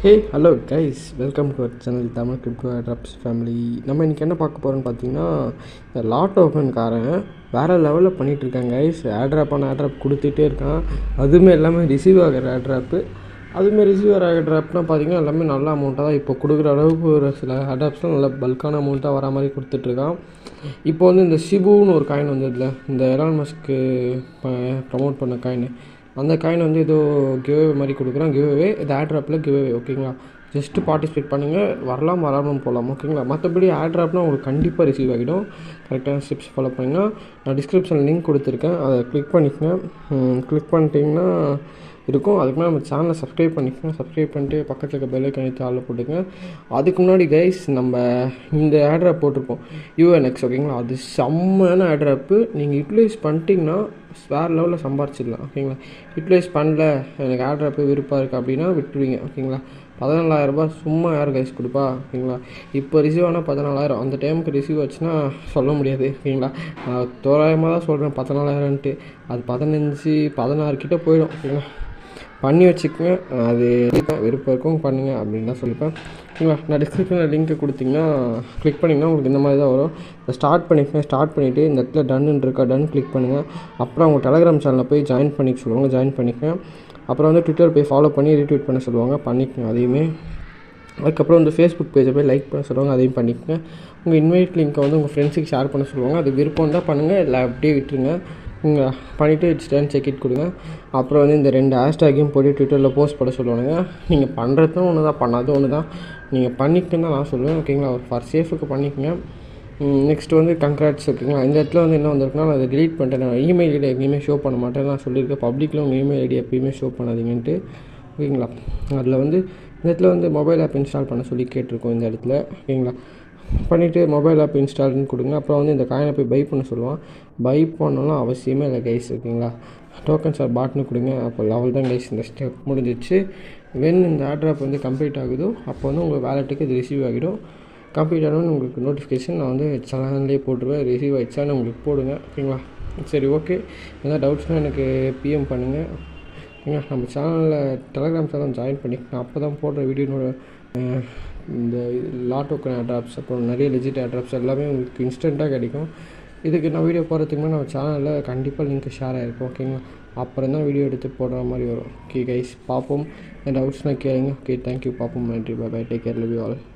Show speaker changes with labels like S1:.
S1: hey hello guys welcome to our channel Tamil crypto drops family நம்ம இன்றைக்கி என்ன பார்க்க போகிறோம்னு பார்த்தீங்கன்னா இந்த லாட் ஓப்பன்காரன் வேறு லெவலில் பண்ணிகிட்டு இருக்காங்க கைஸ் ஆட்ராப்பான ஆட்ராப் கொடுத்துட்டே இருக்கான் அதுவுமே எல்லாமே ரிசீவ் ஆகிற ஆட்ராப்பு அதுவுமே ரிசீவர் ஆகிற ட்ராப்னால் பார்த்தீங்கன்னா எல்லாமே நல்ல அமௌண்ட்டாக தான் இப்போ கொடுக்குற அளவுக்கு ஒரு சில அடாப்ஸ்லாம் நல்ல பல்கான அமௌண்ட்டாக வர மாதிரி கொடுத்துட்ருக்கான் இப்போ வந்து இந்த ஷிபுன்னு ஒரு காயின் வந்ததில்ல இந்த எலான் மஸ்க்கு ப்ரமோட் பண்ண காயின் அந்த காயின் வந்து ஏதோ கிவ்அவே மாதிரி கொடுக்குறான் கிவ்அவே இது ஆட்ராப்பில் கிவ்அவே ஓகேங்களா ஜஸ்ட்டு பார்ட்டிசிபேட் பண்ணுங்கள் வரலாம் வராமல் போகலாம் ஓகேங்களா மற்றபடி ஆட்ராப்னால் உங்களுக்கு கண்டிப்பாக ரிசீவ் ஆகிடும் கரெக்டான ஸ்டெப்ஸ் ஃபாலோ பண்ணிங்கன்னா நான் டிஸ்கிரிப்ஷனில் லிங்க் கொடுத்துருக்கேன் அதை கிளிக் பண்ணிக்கங்க கிளிக் பண்ணிட்டீங்கன்னா இருக்கும் அதுக்கு மேலே நம்ம சேனலை சப்ஸ்கிரைப் பண்ணிக்கோங்க சப்ஸ்கிரைப் பண்ணிட்டு பக்கத்தில் இருக்க பெல்லை கணித்து ஆளில் போட்டுங்க அதுக்கு முன்னாடி கைஸ் நம்ம இந்த ஆட்ராப் போட்டிருப்போம் யூஎன்எக்ஸ் ஓகேங்களா அது செம்மையான ஆட்ராப்பு நீங்கள் யூட்டிலைஸ் பண்ணிட்டீங்கன்னா வேறு லெவலில் சம்பாரிச்சிடலாம் ஓகேங்களா யூட்டிலைஸ் பண்ணல எனக்கு ஆட்ராப்பு விருப்பம் இருக்குது அப்படின்னா விட்டுருவீங்க ஓகேங்களா பதினாலாயிரரூபா சும்மா யார் கைஸ் கொடுப்பா ஓகேங்களா இப்போ ரிசீவ் ஆனால் பதினாலாயிரம் அந்த டைமுக்கு ரிசீவ் ஆச்சுன்னா சொல்ல முடியாது ஓகேங்களா நான் தோராயமாக தான் சொல்கிறேன் பதினாலாயிரம்ன்ட்டு அது பதினஞ்சு பதினாறு கிட்டே போயிடும் ஓகேங்களா பண்ணி வச்சுக்கோங்க அது விருப்பம் இருக்கும் பண்ணுங்கள் அப்படின்னு தான் சொல்லிப்பேன் ஓகேங்களா நான் டிஸ்கிரிப்ஷனில் லிங்க்கு கொடுத்தீங்கன்னா கிளிக் பண்ணிங்கன்னா உங்களுக்கு இந்த மாதிரி தான் வரும் இதை ஸ்டார்ட் பண்ணிக்கோங்க ஸ்டார்ட் பண்ணிவிட்டு இந்த இடத்துல டன்னு இருக்கா டன் கிளிக் பண்ணுங்கள் அப்புறம் அவங்க டெலகிராம் சேனலில் போய் ஜாயின் பண்ணிக்க சொல்லுவாங்க ஜாயின் பண்ணிக்கோங்க அப்புறம் வந்து ட்விட்டர் போய் ஃபாலோ பண்ணி ரீட்வீட் பண்ண சொல்லுவாங்க பண்ணிக்கோங்க அதையுமே அதுக்கப்புறம் வந்து ஃபேஸ்புக் பேஜை போய் லைக் பண்ண சொல்லுவாங்க அதையும் பண்ணிக்கோங்க உங்கள் இன்வைட் லிங்க்கை வந்து உங்கள் ஃப்ரெண்ட்ஸுக்கு ஷேர் பண்ண சொல்லுவாங்க அது விருப்பம் தான் பண்ணுங்கள் இல்லை அப்படியே விட்டுருங்க நீங்கள் பண்ணிவிட்டு இட்ஸ் டன் செக் இட் கொடுங்க அப்புறம் வந்து இந்த ரெண்டு ஹேஷ்டேக்கையும் போட்டு ட்விட்டரில் போஸ்ட் பண்ண சொல்லுவானுங்க நீங்கள் பண்ணுறதும் ஒன்று தான் பண்ணாதும் ஒன்று தான் நீங்கள் பண்ணிக்கன்னு தான் நான் சொல்லுவேன் ஓகேங்களா ஒரு ஃபார் சேஃபுக்கு பண்ணிக்கங்க நெக்ஸ்ட் வந்து கங்க்ராட்ஸ் ஓகேங்களா இந்த இடத்துல வந்து என்ன வந்திருக்குன்னா நான் அதை டிலீட் பண்ணிட்டேன் நான் இமெயில் ஐடி எப்பயுமே ஷோ பண்ண மாட்டேன் நான் சொல்லியிருக்கேன் பப்ளிக்கில் உங்கள் இமெயில் ஐடி எப்பயுமே ஷோ பண்ணாதீங்கன்ட்டு ஓகேங்களா அதில் வந்து இந்த இடத்துல வந்து மொபைல் ஆப் இன்ஸ்டால் பண்ண சொல்லி கேட்டிருக்கோம் இந்த இடத்துல ஓகேங்களா பண்ணிவிட்டு மொபைல் ஆப் இன்ஸ்டால்னு கொடுங்க அப்புறம் வந்து இந்த காயினை போய் பை பண்ண சொல்லுவான் பை பண்ணலாம் அவசியமே இல்லை கைஸ் ஓகேங்களா டோக்கன் சார் பாட்னு கொடுங்க அப்போ லெவல் தான் கைஸ் இந்த ஸ்டெப் முடிஞ்சிச்சு வென் இந்த ஆட்ராப் வந்து கம்ப்ளீட் ஆகுதோ அப்போ வந்து உங்கள் வேலெட்டுக்கு இது ரிசீவ் ஆகிடும் கம்ப்ளீட் ஆனோன்னு உங்களுக்கு நோட்டிஃபிகேஷன் நான் வந்து சேனல்லே போட்டுருவேன் ரிசீவ் ஆயிடுச்சான்னு உங்களுக்கு போடுங்க ஓகேங்களா சரி ஓகே எதாவது டவுட்ஸ்னால் எனக்கு பிஎம் பண்ணுங்கள் ஏங்க நம்ம சேனலில் டெலகிராம் சேனல் ஜாயின் பண்ணிக்கலாம் அப்போ தான் போடுற வீடியோனோட இந்த லாட்டோக்கன் ஆட்ராப்ஸ் அப்புறம் நிறைய லெஜிட் ஆட்ராப்ஸ் எல்லாமே உங்களுக்கு இன்ஸ்டண்ட்டாக கிடைக்கும் இதுக்கு நான் வீடியோ போடுறதுக்கு முன்னாடி நம்ம சேனலில் கண்டிப்பாக லிங்க் ஷேர் ஆகிருக்கும் ஓகேங்களா அப்புறம் தான் வீடியோ எடுத்து போடுற மாதிரி வரும் ஓகே கைஸ் பார்ப்போம் டவுட்ஸ்னால் கேளுங்க ஓகே தேங்க்யூ பார்ப்போம் நன்றி bye bye take care love you all